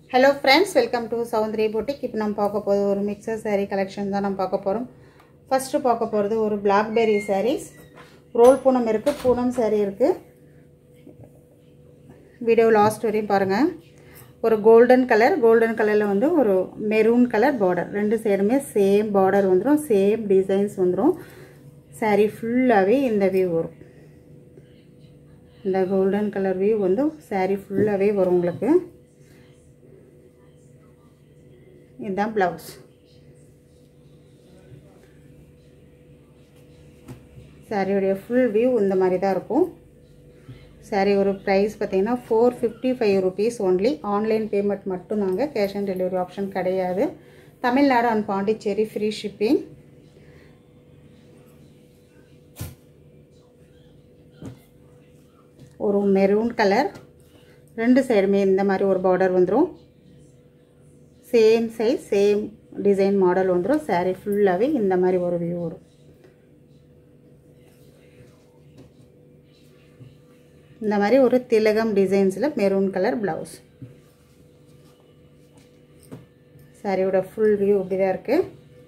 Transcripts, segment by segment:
hello friends welcome to Soundari boutique இப்போ நம்ம பார்க்க போகிறது ஒரு மிக்சர் saree கலெக்ஷன் தான் நம்ம பார்க்க போகிறோம் ஃபஸ்ட்டு பார்க்க போகிறது ஒரு பிளாக்பெர்ரி sarees ரோல் பூனம் இருக்குது பூனம் saree இருக்குது வீடியோ லாஸ்ட் வரையும் பாருங்கள் ஒரு கோல்டன் கலர் கோல்டன் கலரில் வந்து ஒரு மெரூன் கலர் பார்டர் ரெண்டு சைடுமே சேம் பார்டர் வந்துடும் சேம் டிசைன்ஸ் வந்துடும் saree ஃபுல்லாகவே இந்த வியூ வரும் இந்த கோல்டன் கலர் வியூ வந்து saree ஃபுல்லாகவே வரும் உங்களுக்கு இதுதான் ப்ளவுஸ் சாரியோடைய ஃபுல் வியூ இந்த மாதிரி தான் இருக்கும் சாரி ஒரு ப்ரைஸ் பார்த்தீங்கன்னா four fifty five rupees only online payment மட்டும்தாங்க கேஷ் ஆன் டெலிவரி ஆப்ஷன் கிடையாது Tamil Nadu and Pondicherry free shipping ஒரு மெரூன் கலர் ரெண்டு சைடுமே இந்த மாதிரி ஒரு பார்டர் வந்துடும் same size same design model வந்துடும் சாரீ ஃபுல்லாகவே இந்த மாதிரி ஒரு வியூ வரும் இந்த மாதிரி ஒரு திலகம் டிசைன்ஸில் மெரூன் கலர் ப்ளவுஸ் சாரியோட ஃபுல் வியூ இப்படி தான் இருக்குது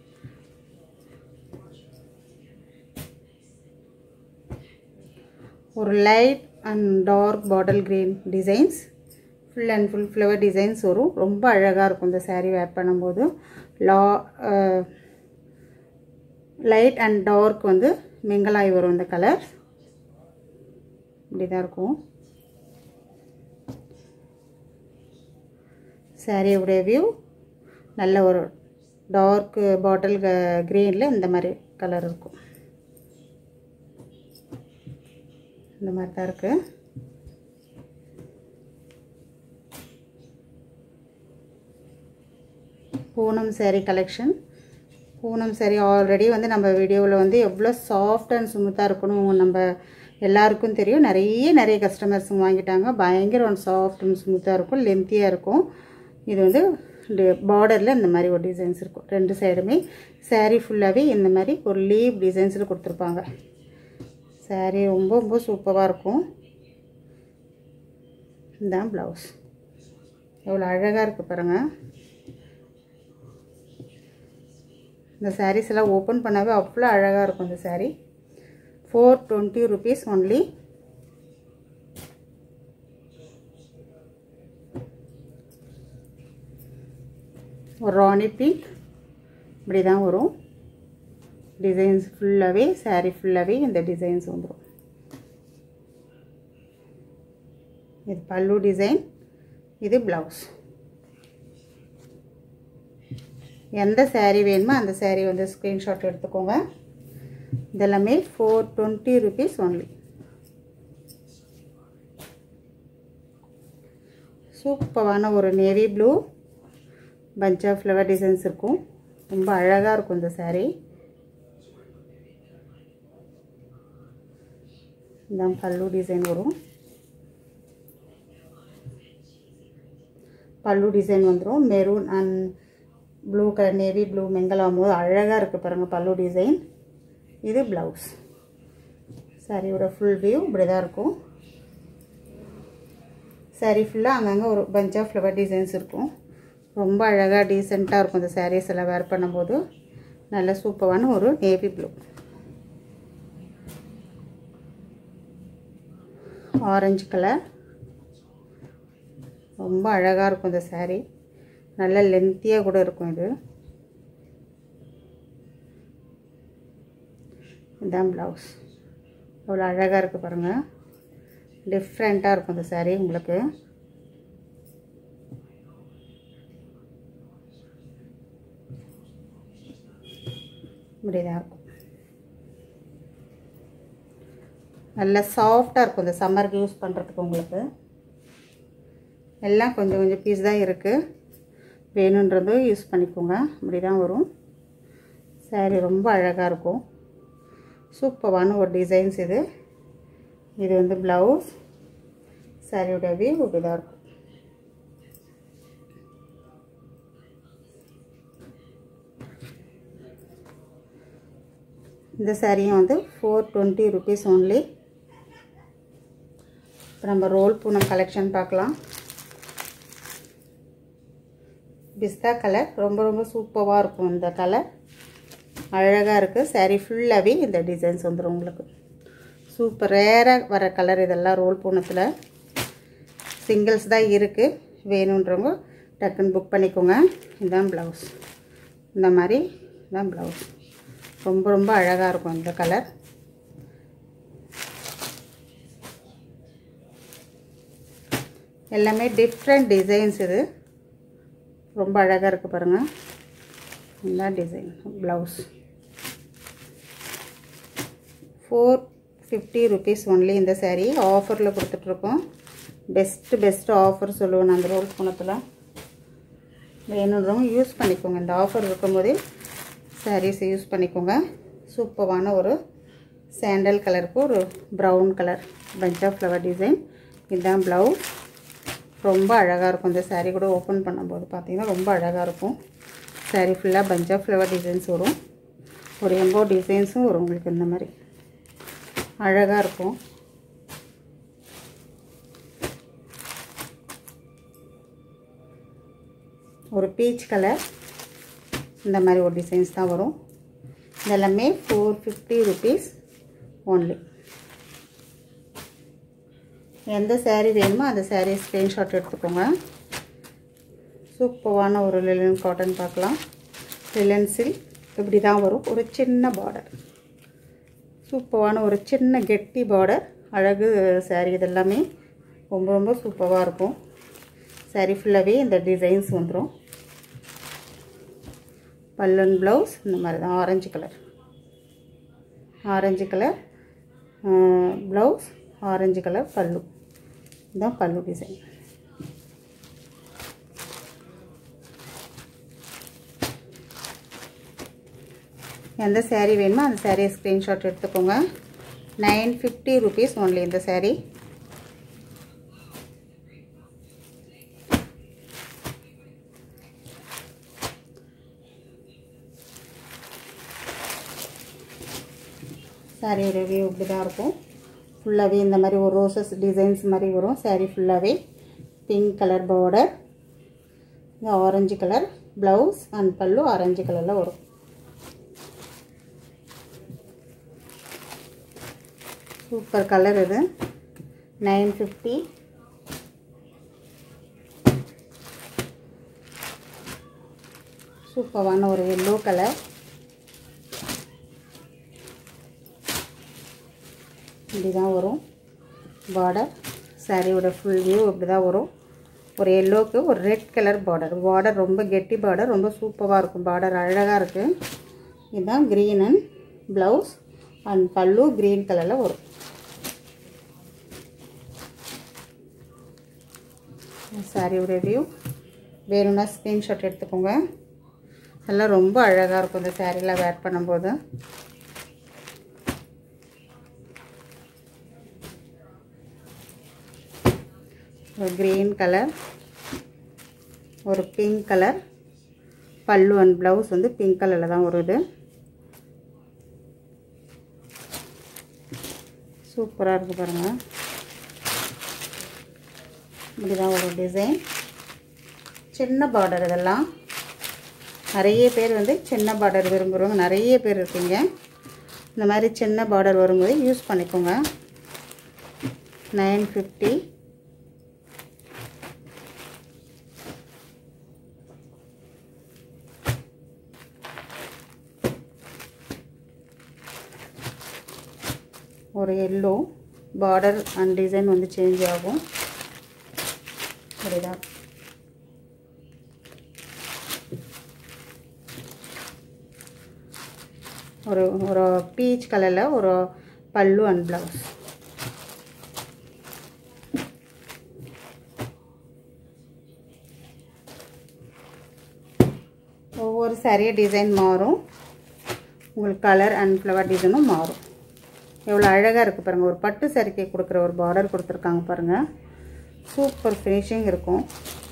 ஒரு light and dark bottle green designs full and full flower designs வரும் ரொம்ப அழகாக இருக்கும் இந்த சாரீ வேர் பண்ணும்போது லா லைட் அண்ட் டார்க் வந்து மிங்கலாகி வரும் இந்த கலர் இப்படி தான் இருக்கும் சாரியோடைய வியூ நல்ல ஒரு டார்க் பாட்டில் க்ரீனில் இந்த மாதிரி கலர் இருக்கும் இந்த மாதிரி தான் இருக்குது Poonam saree collection Poonam saree already வந்து நம்ம வீடியோவில் வந்து எவ்வளோ சாஃப்ட் அண்ட் ஸ்மூத்தாக இருக்கணும் நம்ம எல்லாருக்கும் தெரியும் நிறைய நிறைய கஸ்டமர்ஸ் வாங்கிட்டாங்க பயங்கர ஒன் சாஃப்ட் அண்ட் ஸ்மூத்தாக இருக்கும் லென்த்தியாக இருக்கும் இது வந்து பார்டரில் இந்த மாதிரி ஒரு டிசைன்ஸ் இருக்கும் ரெண்டு சைடுமே சேரீ ஃபுல்லாகவே இந்த மாதிரி ஒரு லீவ் டிசைன்ஸில் கொடுத்துருப்பாங்க சாரீ ரொம்ப ரொம்ப சூப்பராக இருக்கும் இதுதான் ப்ளவுஸ் எவ்வளோ அழகாக இருக்குது பாருங்கள் இந்த சாரீஸ் எல்லாம் ஓப்பன் பண்ணவே அவ்வளோ அழகாக இருக்கும் இந்த saree four twenty rupees only ஒரு ராணி பிங்க் இப்படி தான் வரும் டிசைன்ஸ் ஃபுல்லாகவே சாரீ ஃபுல்லாகவே இந்த டிசைன்ஸ் வந்துடும் இது பல்லு டிசைன் இது ப்ளவுஸ் எந்த சேரீ வேணுமோ அந்த சேரீ வந்து ஸ்க்ரீன்ஷாட் எடுத்துக்கோங்க இதெல்லாமே ஃபோர் டுவெண்ட்டி ருபீஸ் ஒன்லி சூப்பரான ஒரு navy blue bunch of flower designs இருக்கும் ரொம்ப அழகாக இருக்கும் இந்த சேரீ இதான் பல்லு டிசைன் வரும் பல்லு டிசைன் வந்துடும் maroon and blue colour navy blue மெங்கலாம் போது அழகாக இருக்குது பாருங்கள் பல்லு டிசைன் இது ப்ளவுஸ் சாரியோட ஃபுல் வியூ இப்படி தான் இருக்கும் சாரீ ஃபுல்லாக அங்கங்கே ஒரு பஞ்ச் ஆஃப் ஃப்ளவர் டிசைன்ஸ் இருக்கும் ரொம்ப அழகாக டீசெண்டாக இருக்கும் இந்த சாரீஸ் எல்லாம் வேர் பண்ணும்போது நல்ல சூப்பரான ஒரு நேவி ப்ளூ ஆரஞ்சு கலர் ரொம்ப அழகாக இருக்கும் இந்த சாரீ நல்ல லென்த்தியாக கூட இருக்கும் இது இதுதான் ப்ளவுஸ் அவ்வளோ அழகாக இருக்குது பாருங்கள் டிஃப்ரெண்ட்டாக இருக்கும் இந்த சாரீ உங்களுக்கு இப்படி தான் இருக்கும் நல்ல சாஃப்டாக இருக்கும் இந்த சம்மருக்கு யூஸ் பண்ணுறதுக்கு உங்களுக்கு எல்லாம் கொஞ்சம் கொஞ்சம் பீஸ் தான் இருக்குது வேணுன்றதும் யூஸ் பண்ணிக்கோங்க இப்படி தான் வரும் சாரீ ரொம்ப அழகாக இருக்கும் சூப்பரான ஒரு டிசைன்ஸ் இது இது வந்து ப்ளவுஸ் சாரியோட வியூ இப்படி தான் இருக்கும் இந்த சாரியும் வந்து ஃபோர் டுவெண்ட்டி ருபீஸ் ஓன்லி இப்போ நம்ம ரோல் பூனம் கலெக்ஷன் பார்க்கலாம் பிஸ்தா கலர் ரொம்ப ரொம்ப சூப்பராக இருக்கும் இந்த கலர் அழகாக இருக்குது saree ஃபுல்லாகவே இந்த டிசைன்ஸ் வந்துடும் உங்களுக்கு சூப்பர் ரேராக வர கலர் இதெல்லாம் ரோல் பூனத்தில் சிங்கிள்ஸ் தான் இருக்குது வேணுன்றவங்க டக்குன்னு புக் பண்ணிக்கோங்க இதுதான் ப்ளவுஸ் இந்த மாதிரி இதுதான் ப்ளவுஸ் ரொம்ப ரொம்ப அழகாக இருக்கும் இந்த கலர் எல்லாமே டிஃப்ரெண்ட் டிசைன்ஸ் இது ரொம்ப அழகாக இருக்குது பாருங்கள் இதுதான் design blouse four fifty rupees only இந்த saree ஆஃபரில் கொடுத்துட்ருக்கோம் பெஸ்ட்டு பெஸ்ட்டு ஆஃபர் சொல்லுவேன் அந்த ரோல் பூனத்தில் வேணுன்றவங்க யூஸ் பண்ணிக்கோங்க இந்த ஆஃபர் இருக்கும்போதே சாரீஸ் யூஸ் பண்ணிக்கோங்க சூப்பரான ஒரு சாண்டல் கலருக்கு ஒரு brown colour bunch of flower design இதுதான் ப்ளவுஸ் ரொம்ப அழகாக இருக்கும் இந்த saree கூட ஓப்பன் பண்ணும்போது பார்த்தீங்கன்னா ரொம்ப அழகாக இருக்கும் saree ஃபுல்லாக பஞ்ச் ஆஃப் ஃப்ளவர் டிசைன்ஸ் வரும் ஒரு எம்போ டிசைன்ஸும் வரும் உங்களுக்கு இந்த மாதிரி அழகாக இருக்கும் ஒரு பீச் கலர் இந்த மாதிரி ஒரு டிசைன்ஸ் தான் வரும் இதெல்லாமே ஃபோர் ஃபிஃப்டி ருபீஸ் ஒன்லி எந்த saree வேணுமோ அந்த saree ஸ்க்ரீன்ஷாட் எடுத்துக்கோங்க சூப்பரான ஒரு லிலன் காட்டன் பார்க்கலாம் லிலன் சில்க் இப்படி தான் வரும் ஒரு சின்ன பார்டர் சூப்பரான ஒரு சின்ன கெட்டி பார்டர் அழகு saree இதெல்லாமே ரொம்ப ரொம்ப சூப்பராக இருக்கும் saree ஃபுல்லாகவே இந்த டிசைன்ஸ் வந்துடும் பல்லன் ப்ளவுஸ் இந்த மாதிரி தான் orange colour orange colour blouse orange colour pallu இதுதான் பல்லு டிசைன் எந்த saree வேணுமோ அந்த சாரியை ஸ்க்ரீன்ஷாட் எடுத்துக்கோங்க நைன் ஃபிஃப்டி ருபீஸ் ஒன்லி இந்த saree சாரியோட வியூ இப்படி தான் இருக்கும் ஃபுல்லாகவே இந்த மாதிரி ஒரு ரோசஸ் டிசைன்ஸ் மாதிரி வரும் saree ஃபுல்லாகவே பிங்க் கலர் பார்டர் இந்த orange colour blouse and pallu orange கலரில் வரும் சூப்பர் கலர் இது நைன் ஃபிஃப்டி சூப்பரான ஒரு எல்லோ கலர் இப்படி தான் வரும் பார்டர் சாரியோட ஃபுல் வியூ இப்படி தான் வரும் ஒரு எல்லோக்கு ஒரு ரெட் கலர் பார்டர் பார்டர் ரொம்ப கெட்டி பார்டர் ரொம்ப சூப்பராக இருக்கும் பார்டர் அழகாக இருக்குது இதுதான் green and blouse and pallu green கலரில் வரும் சாரியோட வியூ வேணும்னா ஸ்க்ரீன்ஷாட் எடுத்துக்கோங்க எல்லாம் ரொம்ப அழகாக இருக்கும் இந்த சாரீலாம் வேர் பண்ணும்போது ஒரு க்ரீன் கலர் ஒரு pink colour pallu and blouse வந்து பிங்க் கலரில் தான் வருது சூப்பராக இருக்குது பாருங்கள் இப்படி தான் ஒரு டிசைன் சின்ன பார்டர் இதெல்லாம் நிறைய பேர் வந்து சின்ன பார்டர் விரும்புகிறவங்க நிறைய பேர் இருக்கீங்க இந்த மாதிரி சின்ன பார்டர் வரும்போது யூஸ் பண்ணிக்கோங்க நைன் ஃபிஃப்டி ஒரு எல்லோ பார்டர் அண்ட் டிசைன் வந்து சேஞ்ச் ஆகும் அப்படிதான் ஒரு ஒரு பீச் கலரில் ஒரு பல்லு அண்ட் ப்ளவுஸ் ஒவ்வொரு சாரியும் டிசைன் மாறும் உங்களுக்கு கலர் அண்ட் ஃப்ளவர் டிசைனும் மாறும் எவ்வளோ அழகாக இருக்குது பாருங்கள் ஒரு பட்டு சரிக்கை கொடுக்குற ஒரு பார்டர் கொடுத்துருக்காங்க பாருங்கள் சூப்பர் ஃபினிஷிங் இருக்கும்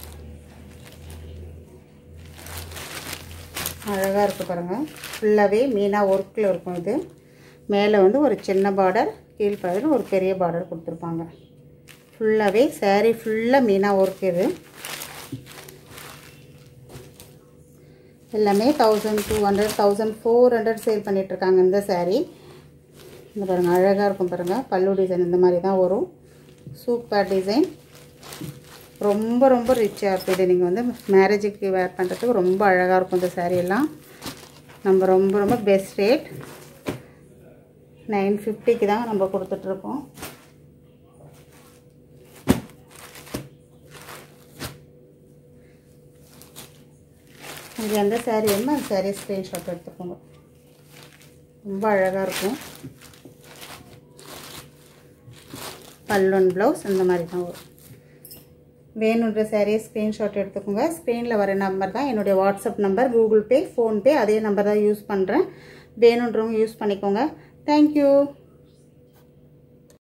அழகாக இருக்குது பாருங்கள் ஃபுல்லாகவே மீனாக ஒர்க்கில் இருக்கும் இது மேலே வந்து ஒரு சின்ன பார்டர் கீழ்ப்பாதில் ஒரு பெரிய பார்டர் கொடுத்துருப்பாங்க ஃபுல்லாகவே saree ஃபுல்லாக மீனாக ஒர்க் இது எல்லாமே thousand two hundred thousand four hundred sale பண்ணிகிட்ருக்காங்க இந்த saree இந்த பாருங்கள் அழகாக இருக்கும் பாருங்கள் பல்லு டிசைன் இந்த மாதிரி தான் வரும் சூப்பர் டிசைன் ரொம்ப ரொம்ப ரிச்சாக இருக்கும் இது நீங்கள் வந்து மேரேஜுக்கு வேர் பண்ணுறதுக்கு ரொம்ப அழகாக இருக்கும் இந்த saree எல்லாம் நம்ம ரொம்ப ரொம்ப பெஸ்ட் ரேட் நைன் ஃபிஃப்டிக்கு தான் நம்ம கொடுத்துட்ருக்கோம் உங்களுக்கு எந்த saree வேணுமோ அந்த saree ஸ்க்ரீன்ஷாட் எடுத்துக்கோங்க ரொம்ப அழகாக இருக்கும் பல்லுன் ப்ளவுஸ் இந்த மாதிரி தான் வரும் வேணுன்ற சாரியை ஸ்க்ரீன்ஷாட் எடுத்துக்கோங்க ஸ்க்ரீனில் வர நம்பர் தான் என்னுடைய WhatsApp number Google Pay PhonePe அதே நம்பர் தான் யூஸ் பண்ணுறேன் வேணுன்றவங்க யூஸ் பண்ணிக்கோங்க தேங்க்யூ